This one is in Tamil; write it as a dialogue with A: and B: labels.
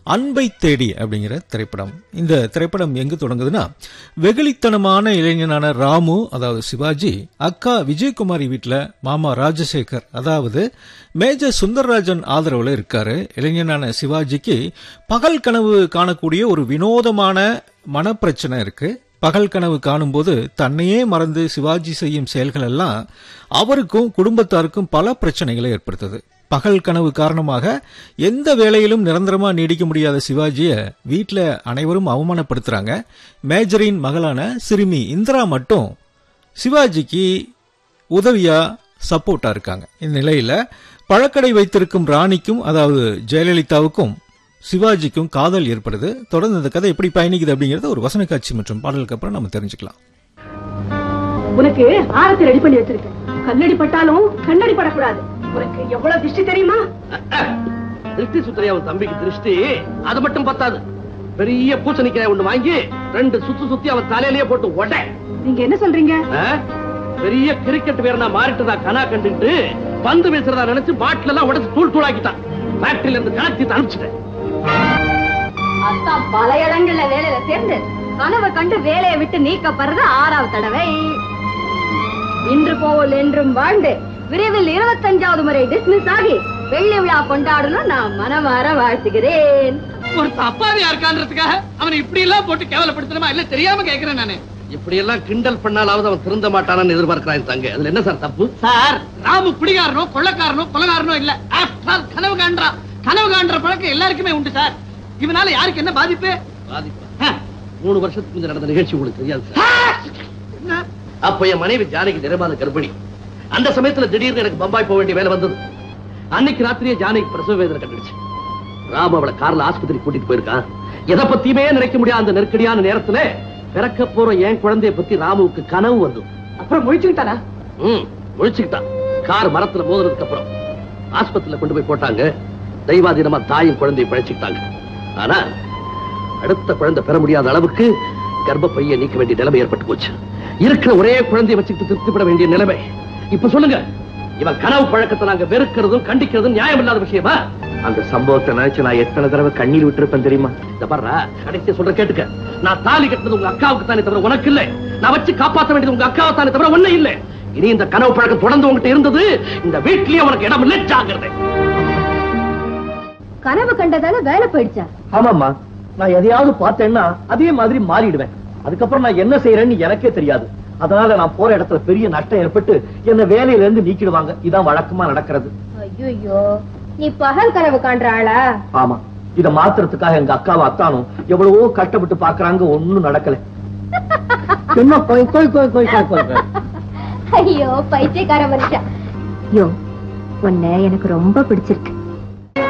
A: அன்பை தேடி அப்படிங்கிற திரைப்படம் இந்த திரைப்படம் எங்கு தொடங்குதுன்னா வெகுளித்தனமான இளைஞனான ராமு அதாவது சிவாஜி அக்கா விஜயகுமாரி வீட்டில் மாமா ராஜசேகர் அதாவது மேஜர் சுந்தரராஜன் ஆதரவுல இருக்காரு இளைஞனான சிவாஜிக்கு பகல் கனவு காணக்கூடிய ஒரு வினோதமான மனப்பிரச்சனை இருக்கு பகல் கனவு காணும்போது தன்னையே மறந்து சிவாஜி செய்யும் செயல்கள் எல்லாம் அவருக்கும் குடும்பத்தாருக்கும் பல பிரச்சனைகளை ஏற்படுத்துது பகல் கனவு காரணமாக எந்த வேலையிலும் நிரந்தரமா நீடிக்க முடியாத சிவாஜிய வீட்டில் அனைவரும் அவமானப்படுத்துறாங்க மேஜரின் மகளான சிறுமி இந்திரா மட்டும் சிவாஜிக்கு உதவியா சப்போர்ட்டா இருக்காங்க இந்நிலையில பழக்கடை வைத்திருக்கும் ராணிக்கும் அதாவது ஜெயலலிதாவுக்கும் சிவாஜிக்கும் காதல் ஏற்படுது தொடர்ந்து இந்த கதை எப்படி பயணிக்குது அப்படிங்கறத ஒரு வசன காட்சி மற்றும் பாடலுக்கு அப்புறம் நம்ம தெரிஞ்சுக்கலாம்
B: உனக்கு ஆரத்தை ரெடி பண்ணி வச்சிருக்கேன் கல்லடி பட்டாலும் கண்ணடி படக்கூடாது உனக்கு எவ்வளவு திருஷ்டி தெரியுமா
C: திருஷ்டி சுத்திரி அவன் தம்பிக்கு திருஷ்டி அது மட்டும் பத்தாது பெரிய பூசணிக்காய் ஒண்ணு வாங்கி ரெண்டு சுத்து சுத்தி அவன் தலையிலேயே போட்டு உட
B: நீங்க என்ன சொல்றீங்க
C: பெரிய கிரிக்கெட் வீரனா மாறிட்டதா கனா கண்டுட்டு பந்து வீசுறதா நினைச்சு பாட்டில எல்லாம் உடைச்சு தூள் தூளாக்கிட்டான் ஃபேக்டரியில இருந்து கலத்தி அனுப்பிச்சிட்டேன்
D: அத்தான் பல இடங்கள்ல வேலையில சேர்ந்து கனவு கண்டு வேலையை விட்டு நீக்கப்படுறது ஆறாவது தடவை இன்று போல் என்றும் வாழ்ந்து விரைவில் இருபத்தஞ்சாவது முறை டிஸ்மிஸ் ஆகி வெள்ளி விழா கொண்டாடணும் நான் மனமாற வாழ்த்துகிறேன்
E: ஒரு தப்பாவே இருக்கான்றதுக்காக அவனை இப்படி எல்லாம் போட்டு கேவலப்படுத்தணுமா இல்ல தெரியாம கேக்குறேன் நானு
C: இப்படி எல்லாம் கிண்டல் பண்ணாலாவது அவன் திருந்த மாட்டானான்னு எதிர்பார்க்கிறான் தங்க அதுல என்ன சார் தப்பு
E: சார் ராமு குடிகாரனோ கொள்ளக்காரனோ கொலகாரனோ இல்ல After all, கனவு காண்றான் கனவு காண்ற பழக்கம் எல்லாருக்குமே உண்டு சார் இவனால யாருக்கு என்ன பாதிப்பு
C: பாதிப்பு
E: ஆ,
C: மூணு வருஷத்துக்கு முந்தைய நடந்த நிகழ்ச்சி உங்களுக்கு தெரியாது சார்
E: ஆ, என்ன?
C: அப்ப என் மனைவி ஜானகி நிறமாத கர்ப்பிணி அந்த சமயத்துல திடீர்னு எனக்கு பம்பாய் போக வேண்டிய வேலை வந்தது அன்னைக்கு ராத்திரியே ஜானகி பிரசவ வேதனை கண்டுடுச்சு ராம அவளை கார்ல ஆஸ்பத்திரி கூட்டிட்டு போயிருக்கான் எதை பத்தியுமே நினைக்க முடியாத அந்த நெருக்கடியான நேரத்துல பிறக்க போற என் குழந்தைய பத்தி ராமுவுக்கு கனவு வந்தது
B: அப்புறம் முடிச்சுக்கிட்டானா
C: ம் முழிச்சுக்கிட்டான் கார் மரத்துல மோதுனதுக்கு அப்புறம் ஆஸ்பத்திரியில கொண்டு போய் போட்டாங்க தெய்வாதீனமா தாயும் குழந்தையை பழச்சிக்கிட்டாங்க ஆனா அடுத்த குழந்தை பெற முடியாத அளவுக்கு கர்ப்பப்பையை நீக்க வேண்டிய நிலைமை ஏற்பட்டு போச்சு இருக்கிற ஒரே குழந்தையை வச்சுக்கிட்டு திருப்திப்பட வேண்டிய நிலைமை இப்ப சொல்லுங்க இவன் கனவு பழக்கத்தை நாங்க வெறுக்கிறதும் கண்டிக்கிறதும் நியாயம் இல்லாத விஷயமா
F: அந்த சம்பவத்தை நினைச்சு நான் எத்தனை தடவை கண்ணீர் விட்டுருப்பேன் தெரியுமா
C: இந்த பாருடா கடைசியா சொல்ற கேட்டுக்க நான் தாலி கட்டினது உங்க அக்காவுக்கு தானே தவிர உனக்கு இல்ல நான் வச்சு காப்பாத்த வேண்டியது உங்க அக்காவை தானே தவிர ஒண்ணு இல்ல இனி இந்த கனவு பழக்கம் தொடர்ந்து உங்ககிட்ட இருந்தது இந்த வீட்லயே உனக்கு இடம் இல்லை ஜாக்கிரதை
D: கனவு கண்டதால வேலை போயிடுச்சா
F: ஆமாம்மா நான் எதையாவது பார்த்தேன்னா அதே மாதிரி மாறிடுவேன் அதுக்கப்புறம் நான் என்ன செய்யறேன்னு எனக்கே தெரியாது அதனால நான் போற இடத்துல பெரிய நஷ்டம் ஏற்பட்டு என்ன வேலையில இருந்து நீக்கிடுவாங்க இதான் வழக்கமா நடக்கிறது
D: ஐயோ நீ பகல் கனவு காண்ற ஆளா
F: ஆமா இத மாத்துறதுக்காக எங்க அக்காவும் அத்தானும் எவ்வளவோ கஷ்டப்பட்டு பாக்குறாங்க ஒண்ணும் நடக்கல என்ன கோய் கோய் கோய் கோய் கோய் கோய் கோய்.
D: ஐயோ பைத்தியக்கார மனுஷன் யோ உன்னை எனக்கு ரொம்ப பிடிச்சிருக்கு